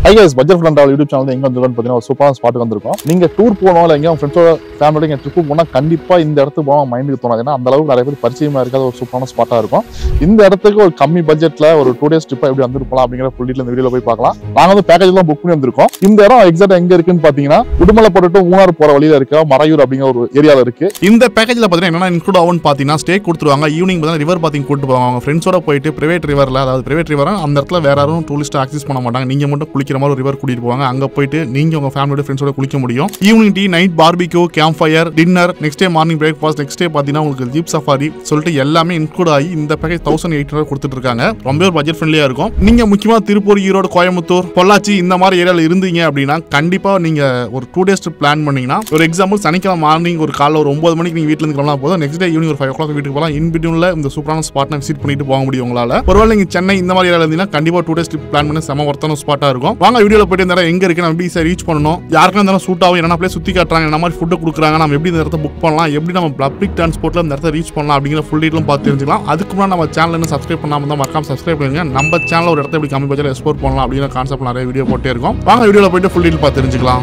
high guys budget friend YouTube channel எங்க வந்திருக்கோம் பார்த்தீங்கன்னா ஒரு சூப்பரான ஸ்பாட்டுக்கு வந்திருக்கோம் நீங்க டூர் போகணும் இல்லை எங்கேயும் ஃப்ரெண்ட்ஸோட ஃபேமிலியோட எங்க ட்ரிப்பு போனா கண்டிப்பா இந்த இடத்துக்கு போனால் மைண்டுக்கு தோணாது ஏன்னா அந்த அளவுக்கு நிறைய பேர் பரிச்சயமா இருக்காத ஒரு சூப்பரான ஸ்பாட்டா இருக்கும் இந்த இடத்துக்கு ஒரு கம்மி பட்ஜெட்ல ஒரு டூ டேஸ் ட்ரிப்பா எப்படி வந்துருக்கலாம் அப்படிங்கிற ஃபுல் டீட்டெயில் இந்த வீடியோல போய் பார்க்கலாம் நாங்க வந்து பேக்கேஜ் எல்லாம் புக் பண்ணி வந்திருக்கோம் இந்த இடம் எக்ஸாக்ட் எங்க இருக்குன்னு பாத்தீங்கன்னா உடுமலை போட்டு மூணார் போற வழியில இருக்க மறையூர் அப்படிங்கிற ஒரு ஏரியால இருக்கு இந்த பேக்கேஜில் பார்த்தீங்கன்னா என்னென்ன இன்க்ளூட் ஆகும்னு பார்த்தீங்கன்னா ஸ்டே கொடுத்துருவாங்க ஈவினிங் பார்த்தீங்கன்னா ரிவர் பாத்திங் கூட்டு போவாங்க அவங்க ஃப்ரெண்ட்ஸோட போயிட்டு பிரைவேட் ரிவரில் அதாவது பிரைவேட் ரிவர் அந்த இடத்துல வேற யாரும் டூரிஸ்ட் ஆக்சஸ் பண்ண மாட்டாங்க நீங்கள் மட்டும் குளிக்கிற மாதிரி ஒரு ரிவர் கூட்டிட்டு போவாங்க அங்கே போயிட்டு நீங்கள் உங்கள் ஃபேமிலியோட ஃப்ரெண்ட்ஸோட குளிக்க முடியும் evening tea night barbecue camp fire dinner next day morning breakfast next day பார்த்தீங்கன்னா உங்களுக்கு ஜீப் சஃபாரி சொல்லிட்டு எல்லாமே இன்க்ளூட் ஆகி இந்த பேக்கேஜ் தௌசண்ட் எயிட் ஹண்ட்ரட் கொடுத்துட்டு இருக்காங்க ரொம்ப ஒரு பட்ஜெட் ஃப்ரெண்ட்லியாக இருக்கும் நீங்கள் முக்கியமாக திருப்பூர் ஈரோடு கோயம்புத்தூர் பொள்ளாச்சி இந்த மாதிரி ஏரியாவில் இருந்தீங்க அப்படின்னா கண்டிப்பாக நீங்கள் ஒரு டூ டேஸ் பிளான் பண்ணீங்கன்னா ஒரு எக்ஸாம்பிள் சனிக்கிழமை மார்னிங் ஒரு காலைல ஒரு ஒன்பது மணிக்கு நீங்கள் வீட்டில் இருந்து கிளம்பலாம் போதும் நெக்ஸ்ட் டே ஈவினிங் ஒரு ஃபைவ் ஓ கிளாக் வீட்டுக்கு போகலாம் இன் பிட்வீனில் இந்த சூப்பரான ஸ்பாட்டை விசிட் பண்ணிட்டு போக முடியும் உங்களால் ஒருவேளை நீங்கள் சென்னை இந்த மாதிரி ஏரியாவில் இருந்தீங்கன்னா கண்டிப்பாக டூ டேஸ் பிளான் பண்ணி செம ஒருத்தான ஸ்பாட்டாக இருக்கும் வாங்க வீடியோவில் போயிட்டு இந்த இடம் எங்கே இருக்கு நம்ம எப்படி ரீச் பண்ணணும் யாருக்கும் இந்த இடம் சூட் ஆகும் என்ன பிளேஸ் சுற்றி காட்டுறாங்க என்ன மாதிரி ஃபுட்டு கொடுக்குறாங்க நம்ம எப்படி இந்த இடத்த புக் பண்ணலாம் எப்படி நம்ம பப்ளிக் டிரான்ஸ்போர்ட்டில் இந்த இடத்த ரீச் பண்ணலாம் அப்படிங்கிற ஃபுல் டீட்டெயிலும் பார்த்து தெரிஞ்சுக்கலாம் அதுக்கு முன்னாடி நம்ம சேனல் இன்னும் சப்ஸ்கிரைப் பண்ணாமல் தான் மறக்காம சப்ஸ்கிரைப் பண்ணுங்க நம்ம சேனல் ஒரு இடத்த எப்படி கம்மி பட்ஜெட் எக்ஸ்போர்ட் பண்ணலாம் அப்படிங்கிற கான்செப்ட் நிறைய வீடியோ போட்டே இருக்கும் வாங்க வீடியோவில் போயிட்டு ஃபுல் டீட்டெயில் பார்த்து தெரிஞ்சுக்கலாம்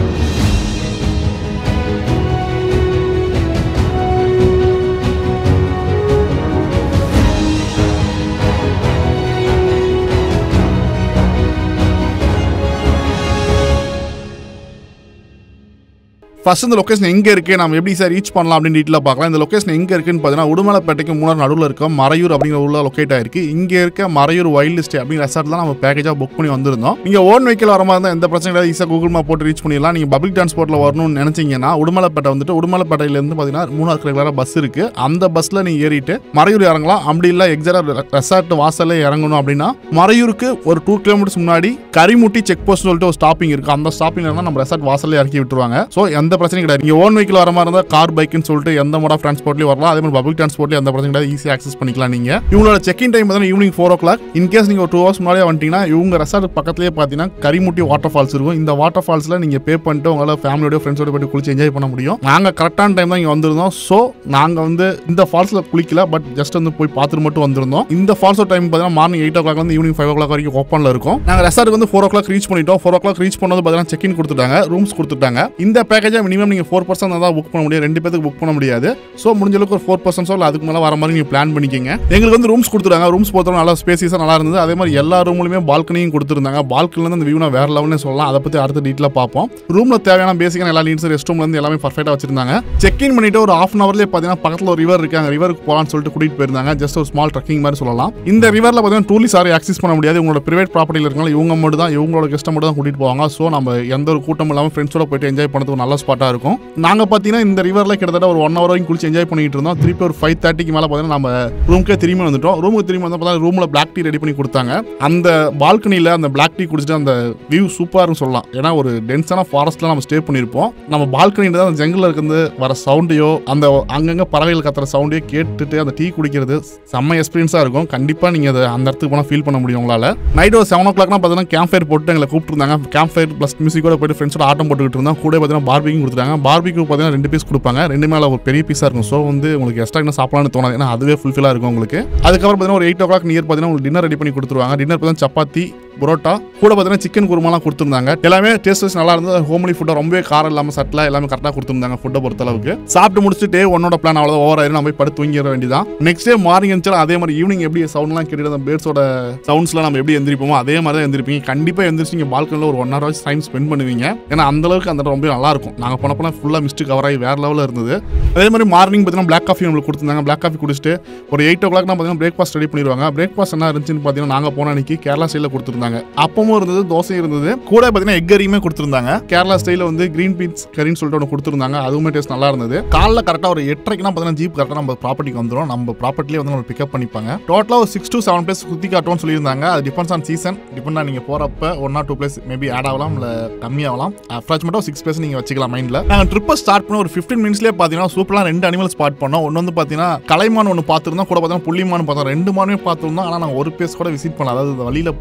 ஃபர்ஸ்ட் இந்த லொகேஷன் எங்க இருக்கு நம்ம எப்படி சார் ரீச் பண்ணலாம் அப்படின்னு டீட்டெயிலாக பார்க்கலாம் இந்த லொகேஷன் எங்க இருக்குன்னு பார்த்தீங்கன்னா உடுமலைப்பேட்டைக்கு மூணார் நடுவில் இருக்க மறையூர் அப்படிங்கிற ஊர்ல லொக்கேட் ஆயிருக்கு இங்க இருக்க மறையூர் வைல்டு ஸ்டே அப்படிங்கிற ரெசார்ட் தான் நம்ம பேக்கேஜாக புக் பண்ணி வந்திருந்தோம் நீங்க ஓன் வெஹிக்கிள் வர மாதிரி இருந்தால் எந்த பிரச்சனை கிடையாது ஈஸியாக கூகுள் மேப் போட்டு ரீச் பண்ணிடலாம் நீங்க பப்ளிக் டிரான்ஸ்போர்ட்ல வரணும்னு நினைச்சீங்கன்னா உடுமலைப்பேட்டை வந்துட்டு உடுமலைப்பேட்டையில இருந்து பார்த்தீங்கன்னா மூணார் ரெகுலராக பஸ் இருக்கு அந்த பஸ்ல நீங்க ஏறிட்டு மறையூர் இறங்கலாம் அப்படி இல்லை எக்ஸாக்டாக ரெசார்ட் வாசல்ல இறங்கணும் அப்படின்னா மறையூருக்கு ஒரு டூ கிலோமீட்டர்ஸ் முன்னாடி கரிமுட்டி செக் போஸ்ட் சொல்லிட்டு ஒரு ஸ்டாப்பிங் இருக்கு அந்த ஸ்டாப்பிங் இருந்தால் நம்ம ரெசார்ட் வாசல்ல இறக்கி விட்டுருவாங்க ஸோ எந்த பிரச்சனையும் கிடையாது நீங்க ஓன் வெஹிக்கிள் வர மாதிரி இருந்தால் கார் பைக்குன்னு சொல்லிட்டு எந்த மோட் ஆஃப் டிரான்ஸ்போர்ட்லயும் வரலாம் அதே மாதிரி பப்ளிக் டிரான்ஸ்போர்ட்லயும் எந்த பிரச்சனை கிடையாது ஈஸியாக ஆக்சஸ் பண்ணிக்கலாம் நீங்க இவங்களோட செக்இன் டைம் பார்த்தீங்கன்னா evening four o'clock in case நீங்க ஒரு டூ ஹவர்ஸ் முன்னாடியே வந்துட்டீங்கன்னா இவங்க ரெசார்ட் பக்கத்துலேயே பார்த்தீங்கன்னா கரிமுட்டி வாட்டர் ஃபால்ஸ் இருக்கும் இந்த வாட்டர் ஃபால்ஸ்ல நீங்க பே பண்ணிட்டு உங்களால ஃபேமிலியோட ஃப்ரெண்ட்ஸோட போயிட்டு குளிச்சு என்ஜாய் பண்ண முடியும் நாங்க கரெக்டான டைம் தான் இங்க வந்திருந்தோம் ஸோ நாங்க வந்து இந்த ஃபால்ஸ்ல குளிக்கல பட் ஜஸ்ட் வந்து போய் பார்த்துட்டு மட்டும் வந்திருந்தோம் இந்த ஃபால்ஸோட டைம் பார்த்தீங்கன்னா மார்னிங் எயிட் ஓ கிளாக் வந்து ஈவினிங் ஃபைவ் ஓ கிளாக் வரைக்கும் ஓப்பனில் இருக்கும் நாங்கள் ரெசார்ட் வந்து ஃபோர் ஓ கிளாக் ரீச் பண்ணிட்டோம் ஃபோர் ஓ கிளாக் ரீச் பண்ணது பார்த்தீங்கன்னா செக்இன் கொடுத்துட்டாங்க ரூம்ஸ் கொடுத்துட்டாங்க இந்த பேக்கேஜை மினிமம் நீங்கள் ஃபோர் பர்சன்ட் தான் புக் பண்ண முடியும் ரெண்டு பேருக்கு புக் பண்ண முடியாது ஸோ முடிஞ்ச அளவுக்கு ஒரு ஃபோர் பர்சன்ட் இல்லை அதுக்கு மேலே வர மாதிரி நீங்கள் பிளான் பண்ணிக்கங்க எங்களுக்கு வந்து ரூம்ஸ் கொடுத்துட்டாங்க ரூம்ஸ் பொறுத்தவரை நல்லா ஸ்பேசியஸாக நல்லா இருந்தது அதே மாதிரி எல்லா ரூம்லையுமே பால்கனியும் கொடுத்துருந்தாங்க பால்கனிலேருந்து அந்த வியூனா வேற லெவல்னு சொல்லலாம் அதை பற்றி அடுத்த டீட்டெயிலாக பார்ப்போம் ரூமில் தேவையான பேசிக்கான எல்லா நீட்ஸ் ரெஸ்ட் ரூம்லேருந்து எல்லாமே பர்ஃபெக்டாக வச்சிருந்தாங்க செக் இன் பண்ணிட்டு ஒரு ஹாஃப் அன் ஹவர்லேயே பார்த்தீங்கன்னா பக்கத்தில் ஒரு ரிவர் இருக்கு அந்த ரிவருக்கு போகலான்னு சொல்லிட்டு கூட்டிகிட்டு போயிருந்தாங்க ஜஸ்ட் ஒரு ஸ்மால் ட்ரக்கிங் மாதிரி சொல்லலாம் இந்த ரிவரில் பார்த்தீங்கன்னா டூரிஸ்ட் யாரும் ஆக்சஸ் பண்ண முடியாது உங்களோட பிரைவேட் ப்ராப்பர்ட்டியில் இருக்காங்க இவங்க மட்டும் தான் இவங்களோட கெஸ்ட்டை மட்டும் தான் கூட்டிகிட்டு போவாங்க ஸோ நம்ம எந்த ஒரு கூட்டம் இல்லாமல் ஃப்ரெண்ட்ஸோட போயிட்டு என்ஜாய் பண்ணுறது ஒரு நல்ல ஸ்பாட்டாக இருக்கும் நாங்கள் பார்த்தீங்கன்னா இந்த ரிவரில் கிட்டத்தட்ட ஒரு ஒன் ஹவர் வரைக்கும் குளிச்சு என்ஜாய் பண்ணிட்டு இருந்தோம் திருப்பி ஒரு ஃபைவ் தேர்ட்டிக்கு மேலே பார்த்தீங்கன்னா நம்ம ரூமுக்கே திரும்பி வந்துட்டோம் ரூமுக்கு திரும்பி வந்து பார்த்தா ரூமில் பிளாக் டீ ரெடி பண்ணி கொடுத்தாங்க அந்த பால்கனியில் அந்த பிளாக் டீ குடிச்சிட்டு அந்த வியூ சூப்பராக சொல்லலாம் ஏன்னா ஒரு டென்ஸான ஃபாரஸ்ட்டில் நம்ம ஸ்டே பண்ணியிருப்போம் நம்ம பால்கனியில் தான் அந்த ஜங்கில் இருக்கிறது வர சவுண்டையோ அந்த அங்கங்கே பறவைகள் கத்துற சவுண்டையோ கேட்டுட்டு அந்த டீ குடிக்கிறது செம்ம எக்ஸ்பீரியன்ஸாக இருக்கும் கண்டிப்பாக நீங்கள் அதை அந்த இடத்துக்கு போனால் ஃபீல் பண்ண முடியும் உங்களால் நைட் ஒரு செவன் ஓ கிளாக்னா பார்த்தீங்கன்னா கேம்ப் ஃபயர் போட்டு எங்களை கூப்பிட்டுருந்தாங்க கேம்ப் ஃபயர் ப்ளஸ் மியூசிக்கோட போயிட்டு ஃப்ரெண்ட்ஸோட ஆட்டம் போட்டுக்கிட்டு இருந்தோம் கூட பார்த்தீங்கன்னா பார்பிக்கும் கொடுத்துருக்காங்க பார்பிக்கு பார்த்தீங்கன்னா ரெண்டு பீஸ் கொடுப்பாங்க ரெண்டு மேலே ஒரு பெரிய பீஸாக இருக்கும் ஸோ வந்து உங்களுக்கு எக்ஸ்ட்ரா என்ன சாப்பிடலாம்னு தோணாது ஏன்னா அதுவே ஃபுல்ஃபில்லாக இருக்கும் உங்களுக்கு அதுக்கப்புறம் பார்த்தீங்கன்னா ஒரு எயிட் ஓ கிளாக் நியர் பார்த்தீங்கன்னா உங்களுக்கு டின்னர் ரெடி பண்ணி கொடுத்துருவாங்க டின்னர் பார்த்தீங்கன்னா சப்பாத்தி புரோட்டா கூட பார்த்தீங்கன்னா சிக்கன் குருமாலாம் கொடுத்துருந்தாங்க எல்லாமே டேஸ்ட் வைஸ் நல்லா இருந்தது ஹோம்லி ஃபுட்டை ரொம்பவே காரம் இல்லாமல் சட்டில் எல்லாமே கரெக்டாக கொடுத்துருந்தாங்க ஃபுட்டை பொறுத்தளவுக்கு சாப்பிட்டு முடிச்சுட்டு டே ஒன்னோட பிளான் அவ்வளோ ஓவர் ஆயிரும் நம்ம போய் படுத்து தூங்கிட வேண்டியதான் நெக்ஸ்ட் டே மார்னிங் இருந்துச்சு அதே மாதிரி ஈவினிங் எப்படி சவுண்ட்லாம் கேட்டு அந்த பேர்ட்ஸோட சவுண்ட்ஸ்லாம் நம்ம எப்படி எந்திரிப்போமோ அதே மாதிரி தான் எந்திரிப்பீங்க கண்டிப்பாக எந்திரிச்சு நீங்கள் பால்கனில் ஒரு ஒன் ஹவர் வச்சு டைம் ஸ்பெண்ட் பண்ணுவீங்க ஏன்னா அந்த அளவுக்கு அந்த இடம் ரொம்ப நல்லா இருக்கும் நாங்கள் போன போனால் ஃபுல்லாக மிஸ்ட்டு கவர் ஆகி வேற லெவலில் இருந்தது அதே மாதிரி மார்னிங் பார்த்தீங்கன்னா பிளாக் காஃபி நம்மளுக்கு கொடுத்துருந்தாங்க பிளாக் காஃபி குடிச்சிட்டு ஒரு எயிட் ஓ கிளாக்னா பார்த்தீங்கன்னா பிரேக்ஃபாஸ்ட் ரெடி பண்ணிடுவாங்க பிரேக்ஃபாஸ்ட் என்ன இருந்துச்சுன்னு பார்த்தீங்கன்னா நாங்கள் போன அன்னைக்கு கேரளா ஸ்டைலில் கொடுத்துருந்தாங்க அப்பமும் இருந்தது தோசை இருந்தது கூட பார்த்தீங்கன்னா எக் கறியுமே கொடுத்துருந்தாங்க கேரளா ஸ்டைலில் வந்து கிரீன் பீன்ஸ் கறின்னு சொல்லிட்டு ஒன்று கொடுத்துருந்தாங்க அதுவுமே டேஸ்ட் நல்லா இருந்தது காலைல கரெக்டாக ஒரு எட்டரைக்குனா பார்த்தீங்கன்னா ஜீப் கரெக்டாக நம்ம ப்ராப்பர்ட்டிக்கு வந்துடும் நம்ம ப்ராப்பர்ட்டிலே வந்து நம்ம பிக்கப் பண்ணிப்பாங்க டோட்டலாக ஒரு சிக்ஸ் டு செவன் பிளேஸ் சுற்றி காட்டுவோம்னு சொல்லியிருந்தாங்க அது டிபெண்ட்ஸ் ஆன் சீசன் டிபெண்டாக நீங்கள் போகிறப்ப one or two place maybe add ஆகலாம் இல்லை கம்மியாகலாம் அப்ராக்சிமேட்டாக சிக்ஸ் பிளேஸ் நீங்கள் வச்சுக்கலாம் மைண்டில் நாங்கள் ட்ரிப்பை ஸ்டார்ட் பண்ண ஒரு ஃபிஃப்டீன் மினிட்ஸ்லேயே பார்த்தீங்கன்னா சூப்பராக ரெண்டு அனிமல் ஸ்பாட் பண்ணோம் ஒன்று வந்து பார்த்தீங்கன்னா கலைமான் ஒன்று பார்த்துருந்தோம் கூட பார்த்தீங்கன்னா புள்ளிமான் பார்த்தோம் ரெண்டு மானுமே பார்த்துருந்தோம் ஆனால் நாங்கள் ஒரு பிளேஸ் கூட விசிட் பண்ணல அதாவது இந்த வழியில் போகிற வழியிலே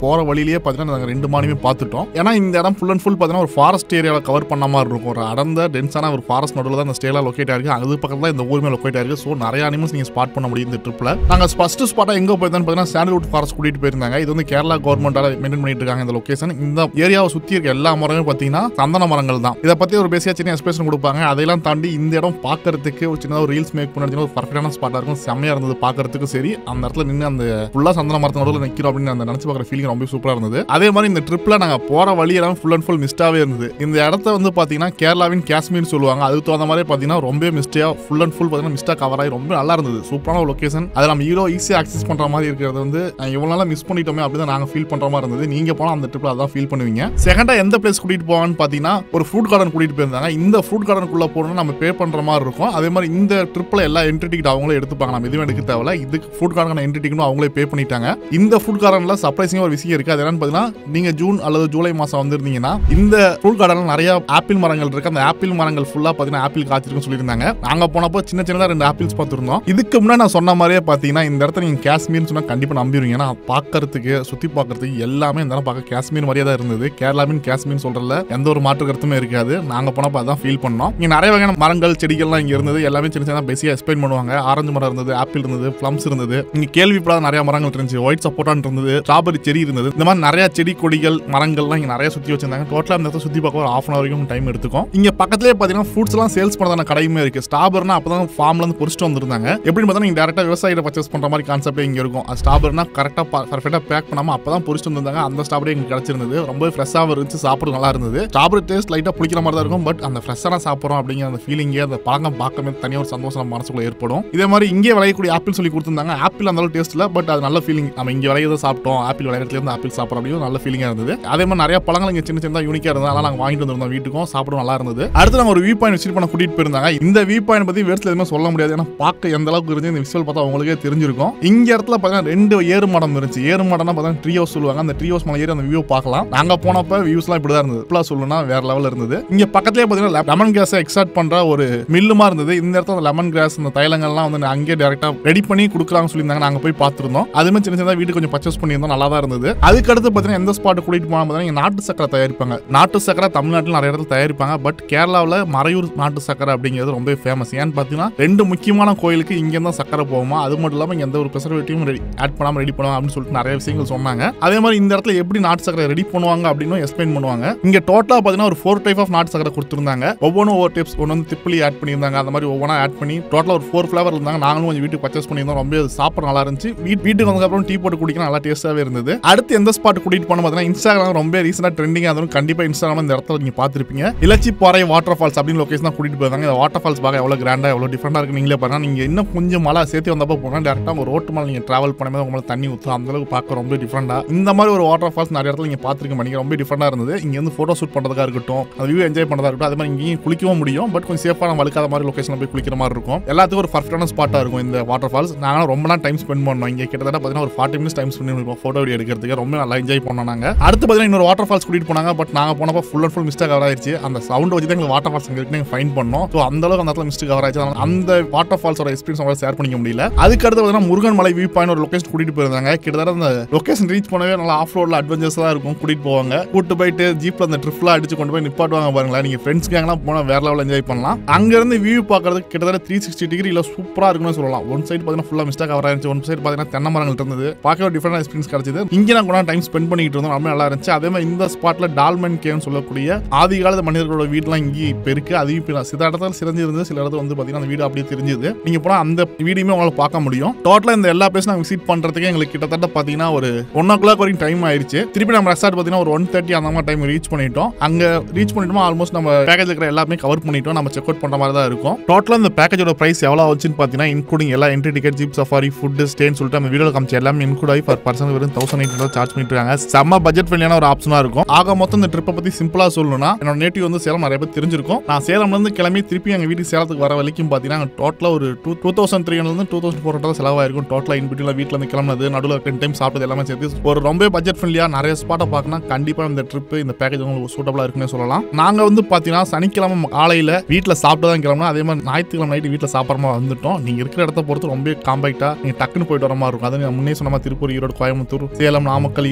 வழியிலேயே பார்த்தீங்கன்னா நாங்கள் ரெண்டு மானியுமே பார்த்துட்டோம் ஏன்னா இந்த இடம் ஃபுல் அண்ட் ஃபுல் பார்த்தீங்கன்னா ஒரு ஃபாரஸ்ட் ஏரியாவில் கவர் பண்ண மாதிரி இருக்கும் ஒரு அடர்ந்த டென்ஸான ஒரு ஃபாரஸ்ட் நடுவில் தான் இந்த ஸ்டேலாம் லொக்கேட் ஆயிருக்கு அது பக்கத்தில் தான் இந்த ஊருமே லொக்கேட் ஆயிருக்கு ஸோ நிறைய அனிமல்ஸ் நீங்கள் ஸ்பாட் பண்ண முடியும் இந்த ட்ரிப்பில் நாங்கள் ஃபர்ஸ்ட் ஸ்பாட்டாக எங்கே போயிருந்தோம் பார்த்தீங்கன்னா சாண்டல்வுட் ஃபாரஸ்ட் கூட்டிட்டு போயிருந்தாங்க இது வந்து கேரளா கவர்மெண்டால மெயின்டைன் பண்ணிட்டு இருக்காங்க இந்த லொகேஷன் இந்த ஏரியாவை சுற்றி இருக்க எல்லா மரங்களும் பார்த்தீங்கன்னா சந்தன மரங்கள் தான் இதை பற்றி ஒரு பேசியா சின்ன எக்ஸ்பிரஷன் கொடுப்பாங்க அதையெல்லாம் தாண்டி இந்த இடம் பார்க்கறதுக்கு ஒரு சின்னதாக ஒரு ரீல்ஸ் மேக் பண்ணி ஒரு பர்ஃபெக்டான ஸ்பாட்டாக இருக்கும் செம்மையாக இருந்தது பார்க்கறதுக்கு சரி அந்த இடத்துல நின்று அந்த ஃபுல்லாக சந்தன மரத்து நடுவில் நிற்கிறோம் அப்படின்னு அந்த நினச்சி பார்க்குற ஃபீலிங் ரொம்ப சூப்பராக இருந்தது அதே மாதிரி இந்த ட்ரிப்பில் நாங்கள் போகிற வழியெல்லாம் ஃபுல் அண்ட் ஃபுல் மிஸ்டாகவே இருந்தது இந்த இடத்த வந்து பார்த்தீங்கன்னா கேரளாவின் காஷ்மீர் சொல்லுவாங்க அதுக்கு தகுந்த மாதிரி பார்த்தீங்கன்னா ரொம்ப மிஸ்டேயாக ஃபுல் அண்ட் ஃபுல் பார்த்தீங்கன்னா மிஸ்டா கவர் ஆகி ரொம்ப நல்லா இருந்தது சூப்பரான ஒரு லொகேஷன் அதை நம்ம ஹீரோ ஈஸியாக ஆக்சஸ் பண்ணுற மாதிரி இருக்கிறது வந்து அஹ், இவ்வளவு நாளாக மிஸ் பண்ணிட்டோமே அப்படி தான் நாங்கள் ஃபீல் பண்ணுற மாதிரி இருந்தது நீங்கள் போனால் அந்த ட்ரிப்பில் அதான் ஃபீல் பண்ணுவீங்க செகண்டாக எந்த பிளேஸ் கூட்டிகிட்டு போவான்னு பார்த்தீங்கன்னா ஒரு ஃப்ரூட் கார்டன் கூட்டிகிட்டு போயிருந்தாங்க இந்த ஃப்ரூட் கார்டனுக்குள்ளே போகணும்னா நம்ம பே பண்ணுற மாதிரி இருக்கும் அதே மாதிரி இந்த ட்ரிப்பில் எல்லா என்ட்ரி டிக்கெட் அவங்களே எடுத்துப்பாங்க நம்ம எதுவும் எடுக்க தேவையில்ல இதுக்கு ஃபுட் கார்டனுக்கான என்ட்ரி டிக்கெட்டும் அவங்களே பே பண்ணிட்டாங்க இந்த ஃபுட் கார்டனில் சர்ப்ரைசிங்காக ஒரு விஷயம் இருக்குது அது என்னன்னு பார்த்தீங்கன்னா நீங்கள் ஜூன் அல்லது ஜூலை மாதம் வந்திருந்தீங்கன்னா இந்த ஃப்ரூட் கார்டனில் நிறைய ஆப்பிள் மரங்கள் இருக்கு அந்த ஆப்பிள் மரங்கள் ஃபுல்லாக பார்த்தீங்கன்னா ஆப்பிள் காய்ச்சிருக்குன்னு சொல்லியிருந்தாங்க நாங்கள் போனப்போ சின்ன சின்னதாக ரெண்டு ஆப்பிள்ஸ் பார்த்துருந்தோம் இதுக்கு முன்னாடி நான் சொன்ன மாதிரியே பார்த்தீங்கன்னா இந்த இடத்துல நீங்கள் காஷ்மீர்னு சொன்னால் கண்டிப்பாக நம்பிடுவீங்க ஏன்னா பார்க்கறதுக்கு சுற்றி பார்க்கறதுக்கு எல்லாமே இந்த இடம் பார்க்க காஷ்மீர் மாதிரியே தான் இருந்தது கேரளாவின் காஷ்மீர் சொல்கிறதுல எந்த ஒரு மாற்று கருத்துமே இருக்காது நாங்கள் போனப்போ அதான் ஃபீல் பண்ணோம் இங்கே நிறைய வகையான மரங்கள் செடிகள்லாம் இங்கே இருந்தது எல்லாமே சின்ன சின்ன பேசியாக எக்ஸ்பிளைன் பண்ணுவாங்க ஆரஞ்சு மரம் இருந்தது ஆப்பிள் இருந்தது ப்ளம்ஸ் இருந்தது இங்கே கேள்விப்படாத நிறைய மரங்கள் இருந்துச்சு ஒயிட் சப்போட்டான் இருந்தது ஸ்ட்ராபெரி செடி இருந்தது இந்த மாதிரி நிறைய செடி கொடிகள் மரங்கள்லாம் இங்கே நிறைய சுற்றி வச்சிருந்தாங்க டோட்டலாக இந்த இடத்த சுற்றி பார்க்க ஒரு ஆஃப் அன் வரைக்கும் டைம் எடுத்துக்கும் இங்கே பக்கத்துலேயே பார்த்தீங்கன்னா ஃப்ரூட்ஸ் எல்லாம் சேல்ஸ் பண்ணதான கடையுமே இருக்கு ஸ்ட்ராபெர்னா அப்போ தான் ஃபார்ம்ல இருந்து பொறிச்சிட்டு வந்திருந்தாங்க எப்படின்னு பார்த்தா நீங்கள் டேரெக்டாக விவசாயிட்ட பர்ச்சேஸ் பண்ணுற மாதிரி கான்செப்ட் இங்கே இருக்கும் அது ஸ்ட்ராபெர்னா கரெக்டாக பர்ஃபெக்டாக பேக் பண்ணாமல் அப்போ தான் பொறிச்சிட்டு வந்திருந்தாங்க அந்த ஸ்ட்ராபெரி எங்களுக்கு கிடச்சிருந்தது ரொம்ப ஃப்ரெஷ்ஷாக இருந்துச்சு சாப்பிட நல்லா இருந்தது ஸ்ட்ராபெரி டேஸ்ட் லைட்டாக பிடிக்கிற மாதிரி தான் இருக்கும் பட் அந்த ஃப்ரெஷ்ஷாக சாப்பிட்றோம் அப்படிங்கிற அந்த ஃபீலிங்கே அந்த பழக்கம் பார்க்கவே தனியாக ஒரு சந்தோஷம் நம்ம மனசுக்குள்ள ஏற்படும் இதே மாதிரி இங்கே விளையக்கூடிய ஆப்பிள் சொல்லி கொடுத்துருந்தாங்க ஆப்பிள் அந்த அளவு டேஸ்ட் இல்லை பட் அது நல்ல ஃபீலிங் நம்ம இங்கே விளையதை சாப்பிட்டோம் ஆப்பிள் விளையாட்டுல இருந்து ஆப்பிள் சாப்பிட்றோம் அப்படின்னு நல்ல ஃபீலிங்காக இருந்தது அதே மாதிரி நிறைய பழங்கள் இங்கே சின்ன சின்னதாக யூனிக்காக இருந்தது அதெல்லாம் நாங்கள் வாங்கிட்டு வந்திருந்தோம் வீட்டுக்கும் சாப்பிட நல்லா இருந்தது அடுத்து நம்ம ஒரு வியூ பாயிண்ட் விசிட் பண்ண கூட்டிட்டு போயிருந்தாங்க இந்த வியூ பாயிண்ட் பற்றி வேர்ட்ஸ்ல எதுவுமே சொல்ல முடியாது ஏன்னா பார்க்க எந்த அளவுக்கு இருந்து இந்த விஷுவல் பார்த்தா உங்களுக்கே தெரிஞ்சிருக்கும் இங்க இடத்துல பார்த்தீங்கன்னா ரெண்டு ஏறு மடம் இருந்துச்சு ஏறு மடம்னா பார்த்தீங்கன்னா ட்ரீ ஹவுஸ் சொல்லுவாங்க அந்த ட்ரீ ஹவுஸ் மேலே ஏறி அந்த வியூ பார்க்கலாம் நாங்க போனப்ப வியூஸ்லாம் இப்படி தான் இருந்தது இப்பலாம் சொல்லணும்னா வேற லெவலில் இருந்தது இங்க பக்கத்துலேயே பார்த்தீங்கன்னா லெமன் கிராஸை எக்ஸ்ட்ராக்ட் பண்ற ஒரு மில்லுமா இருந்தது இந்த இடத்துல லெமன் கிராஸ் இந்த தைலங்கள்லாம் வந்து அங்கேயே டேரக்டா ரெடி பண்ணி கொடுக்குறாங்கன்னு சொல்லியிருந்தாங்க நாங்க போய் பார்த்துருந்தோம் அதுமே சின்ன சின்னதாக வீட்டுக்கு கொஞ்சம் பர்ச்சேஸ் பண்ணியிருந்தோம் நல்லா தான் இருந்தது அதுக்கு அடுத்து பார்த்தீங்கன்னா எந்த ஸ்பாட் கூட்டிட்டு போனா பார்த்தீங்கன்னா இங்க நாட்டு சக்கரை தயாரிப்பாங்க நாட்டு சக்கரை தமிழ்நாட்டில் நிறைய இடத்துல தயாரிப்பாங்க பட் கேரளாவில் மறையூர் நாட்டு சக்கரை அப்படிங்கிறது ரொம்ப ஃபேமஸ் ஏன்னு பார்த்தீங்கன்னா ரெண்டு முக்கியமான கோயிலுக்கு இங்கே தான் சக்கரை போகுமா அது மட்டும் இல்லாமல் இங்க எந்த ஒரு ப்ரெசர்வேட்டிவும் ரெடி ஆட் பண்ணாமல் ரெடி பண்ணுவாங்க அப்படின்னு சொல்லிட்டு நிறைய விஷயங்கள் சொன்னாங்க அதே மாதிரி இந்த இடத்துல எப்படி நாட்டு சக்கரை ரெடி பண்ணுவாங்க அப்படின்னு எக்ஸ்பிளைன் பண்ணுவாங்க இங்க டோட்டலாக பார்த்தீங்கன்னா ஒரு ஃபோர் டைப் ஆஃப் நாட்டு சக்கரை கொடுத்துருந்தாங்க ஒவ்வொன்றும் ஒவ்வொரு டிப்ஸ் ஒன்று வந்து திப்பிலி ஆட் பண்ணியிருந்தாங்க அந்த மாதிரி ஒவ்வொன்றா ஆட் பண்ணி டோட்டலாக ஒரு ஃபோர் ஃப்ளவர் இருந்தாங்க நாங்களும் கொஞ்சம் வீட்டுக்கு பர்ச்சேஸ் பண்ணியிருந்தோம் ரொம்ப அது சாப்பிட நல்லா இருந்துச்சு வீட் வீட்டுக்கு வந்ததுக்கப்புறம் டீ போட்டு குடிக்க நல்லா டேஸ்ட்டாகவே இருந்தது அடுத்து எந்த ஸ்பாட் கூட்டிட்டு போன பார்த்தீங்கன்னா இன்ஸ்டாகிராம் ரொம்ப ரீசெண்டாக ட்ரெண்டிங் அதுவும் கண்டிப்பாக இன்ஸ்டாகிராம் இந்த இடத்துல நீங்கள் பார்த்துருப்பீங்க இலச்சி பாறை வாட்டர் ஃபால்ஸ் அப்படின்னு லொகேஷன் தான் கூட்டிட்டு போயிருந்தாங்க இந்த வாட்டர் ஃபால்ஸ் பார்க்க எவ்வளோ கிராண்டாக எவ்வளோ டிஃப்ரெண்டாக இருக்கு நீங்களே பாருங்க நீங்கள் இன்னும் கொஞ்சம் மழை சேர்த்து வந்தப்போ போனால் டேரெக்டாக ஒரு ரோட்டு மேலே நீங்கள் ட்ராவல் பண்ணும்போது உங்களுக்கு தண்ணி ஊற்றும் அந்த அளவுக்கு பார்க்க ரொம்ப டிஃப்ரெண்டாக இந்த மாதிரி ஒரு வாட்டர் ஃபால்ஸ் நிறைய இடத்துல நீங்கள் பார்த்துருக்க மாட்டீங்க ரொம்ப டிஃப்ரெண்டாக இருந்தது இங்கே வந்து ஃபோட்டோ ஷூட் பண்ணுறதுக்காக இருக்கட்டும் அந்த வியூ என்ஜாய் பண்ணுறதா இருக்கட்டும் அதே மாதிரி இங்கேயும் குளிக்கவும் முடியும் பட் கொஞ்சம் சேஃபாக நம்ம வழுக்காத மாதிரி லொகேஷனில் போய் குளிக்கிற மாதிரி இருக்கும் எல்லாத்துக்கும் ஒரு பர்ஃபெக்டான ஸ்பாட்டாக இருக்கும் இந்த வாட்டர் ஃபால்ஸ் நாங்களும் ரொம்ப நாள் டைம் ஸ்பெண்ட் பண்ணோம் இங்கே கிட்டத்தட்ட பார்த்தீங்கன்னா ஒரு ஃபார்ட்டி மினிட்ஸ் டைம் ஸ்பெண்ட் பண்ணிருக்கோம் ஃபோட்டோ வீடியோ எடுக்கிறதுக்கு ரொம்ப நல்லா என்ஜாய் பண்ணோம் நாங்கள் அடுத்து பார்த்தீங்கன்னா இன்னொரு வாட்டர் ஃபால்ஸ் கூட்டிட்டு போனாங்க பட் நாங்கள் போனப்போ full and full mistake cover ஆயிடுச்சு அந்த சவுண்ட் வச்சு தான் எங்களுக்கு வாட்டர் ஃபால்ஸ் இங்கே இருக்கு ஃபைன் பண்ணோம் ஸோ அந்த அளவுக்கு அந்த இடத்துல மிஸ்டேக் கவர் ஆயிடுச்சு அதனால அந்த வாட்டர் ஃபால்ஸோட எக்ஸ்பீரியன்ஸ் அவங்களால ஷேர் பண்ணிக்க முடியல அதுக்கு அடுத்து பார்த்தீங்கன்னா முருகன் மலை வியூ பாயிண்ட் ஒரு லொகேஷன் கூட்டிட்டு போயிருந்தாங்க கிட்டத்தட்ட அந்த லொகேஷன் ரீச் பண்ணவே நல்லா ஆஃப் ரோட்ல அட்வென்ச்சர்ஸ் தான் இருக்கும் கூட்டிட்டு போவாங்க கூட்டு போயிட்டு ஜீப்ல அந்த ட்ரிப்லாம் அடிச்சு கொண்டு போய் நிப்பாட்டுவாங்க பாருங்களேன் நீங்க ஃப்ரெண்ட்ஸ் கேங்லாம் போனா வேற லெவல் என்ஜாய் பண்ணலாம் அங்க இருந்து வியூ பார்க்கறதுக்கு கிட்டத்தட்ட த்ரீ சிக்ஸ்டி டிகிரில சூப்பரா இருக்குன்னு சொல்லலாம் ஒன் சைடு பார்த்தீங்கன்னா ஃபுல்லா மிஸ்டேக் கவர் ஆயிருச்சு ஒன் சைடு பார்த்தீங்கன்னா தென்னை மரங்கள் இருந்தது பார்க்க ஒரு டிஃப்ரெண்ட் எக்ஸ்பீரியன்ஸ் கிடைச்சது இங்கே நான் கூட டைம் ஸ்பெண்ட் பண்ணிட்டு இருந்தோம் ரொம்ப நல்லா இருந்துச்சு அதே மாதிரி இந்த ஸ்பாட்ல டால்மென் கேன்னு சொல்லக்கூடிய ஆதி காலத்து மனிதர்களோட வீடுலாம் இங்கே இப்போ இருக்கு அதையும் இப்போ சில இடத்துல சிறந்து இருந்தது சில இடத்துல வந்து பார்த்தீங்கன்னா அந்த வீடு அப்படியே தெரிஞ்சது நீங்க போனா அந்த வீடியுமே உங்களால பார்க்க முடியும் டோட்டலா இந்த எல்லா பிளேஸ் நாங்கள் விசிட் பண்றதுக்கு எங்களுக்கு கிட்டத்தட்ட பார்த்தீங்கன்னா ஒரு ஒன் ஓ கிளாக் வரைக்கும் டைம் ஆயிடுச்சு திருப்பி நம்ம ரெசார்ட் பார்த்தீங்கன்னா ஒரு ஒன் தேர்ட்டி அந்த மாதிரி டைம் ரீச் பண்ணிட்டோம் அங்க ரீச் பண்ணிட்டோம் ஆல்மோஸ்ட் நம்ம பேக்கேஜ் இருக்கிற எல்லாமே கவர் பண்ணிட்டோம் நம்ம செக் அவுட் பண்ற மாதிரி தான் இருக்கும் டோட்டலா இந்த பேக்கேஜோட பிரைஸ் எவ்வளவு ஆச்சுன்னு பார்த்தீங்கன்னா இன்க்ளூடிங் எல்லா entry ticket jeep safari food ஸ்டேன்னு சொல்லிட்டு அந்த வீடியோ காமிச்சு எல்லாமே இன்க்ளூட் ஆகி பர் பர்சன் வெறும் தௌசண்ட் எயிட் சார்ஜ் பண்ணிட்டு இருக்காங்க செம்ம பட்ஜெட் ஃப்ரெண்ட்லியான ஒரு ஆப்ஷனா இருக்கும் ஆக மொத்தம் இந்த ட்ரிப்பை பத்தி சிம்பிளா சொல்லணும்னா என்னோட நேட்டிவ் வந்து சேலம் நிறைய பேர் தெரிஞ்சிருக்கும் நான் சேலம்ல இருந்து கிளம்பி திருப்பி எங்க வீட்டுக்கு சேலத்துக்கு வர வரைக்கும் பார்த்தீங்கன்னா டோட்டலா ஒரு two two thousand three hundred two thousand four hundred செலவாயிருக்கும் டோட்டலா இன் பிட்வீன் வீட்டில் இருந்து கிளம்புனது நடுவில் டென் டைம் சாப்பிட்டது எல்லாமே சேர்த்து ஒரு ரொம்ப பட்ஜெட் ஃப்ரெண்ட்லியா நிறைய ஸ்பாட்டை பார்க்கணும் கண்டிப்பா இந்த ட்ரிப் இந்த பேக்கேஜ் உங்களுக்கு சூட்டபிளா இருக்குன்னு சொல்லலாம் நாங்க வந்து பாத்தீங்கன்னா சனிக்கிழமை காலையில வீட்டில் சாப்பிட்டு தான் கிளம்பணும் அதே மாதிரி ஞாயிற்றுக்கிழமை நைட்டு வீட்டில் சாப்பிட்ற மாதிரி வந்துட்டோம் நீங்க இருக்கிற இடத்த பொறுத்து ரொம்ப காம்பேக்டா நீங்க டக்குன்னு போயிட்டு வர மாதிரி இருக்கும் அது நான் முன்னே சொன்ன மாதிரி திருப்பூர் ஈரோடு கோயம்புத்தூர் சேலம் நாமக்கல் ஈரோடு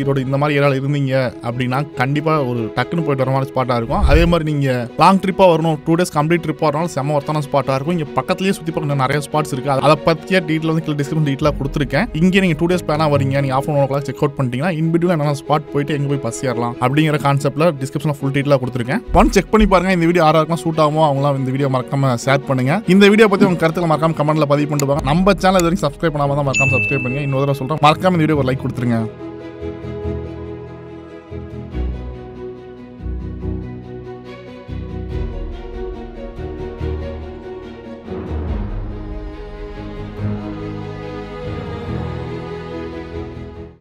கோழிக்கோடு இந்த மாதிரி ஏரியாவில் இருந்தீங்க அப்படின்னா கண்டிப்பாக ஒரு டக்குன்னு போயிட்டு வர மாதிரி ஸ்பாட்டாக இருக்கும் அதே மாதிரி நீங்கள் லாங் ட்ரிப்பாக வரணும் டூ டேஸ் கம்ப்ளீட் ட்ரிப்பாக வரணும் செம்ம ஒருத்தான ஸ்பாட்டாக இருக்கும் இங்கே பக்கத்துலேயே சுற்றி பார்க்க நிறைய ஸ்பாட்ஸ் இருக்குது அதை பற்றிய டீட்டெயில் வந்து கீழே டிஸ்கிரிப்ஷன் டீட்டெயிலாக கொடுத்துருக்கேன் இங்கே நீங்கள் டூ டேஸ் பிளானாக வரீங்க நீங்கள் off one o'clock check out பண்ணிட்டீங்கன்னா இன் பிட்வீல் என்னென்ன ஸ்பாட் போயிட்டு எங்கே போய் பஸ் ஏறலாம் அப்படிங்கிற கான்செப்ட்டில் டிஸ்கிரிப்ஷனில் ஃபுல் டீட்டெயிலாக கொடுத்துருக்கேன் ஒன் செக் பண்ணி பாருங்க இந்த வீடியோ யாராருக்கும் சூட் ஆகுமோ அவங்களாம் இந்த வீடியோ மறக்காம ஷேர் பண்ணுங்க இந்த வீடியோ பற்றி உங்க கருத்துக்களை மறக்காம கமெண்ட்ல பதிவு பண்ணிட்டு பாருங்க நம்ம சேனல் இது வரைக்கும் சப்ஸ்கிரைப் பண்ணாம தான் மறக்காம சப்ஸ்கிரைப் பண்ணுங்க இன்னொரு தடவை சொல்றேன் மறக்காம இந்த வீடியோ ஒரு லைக் கொடுத்துருங்க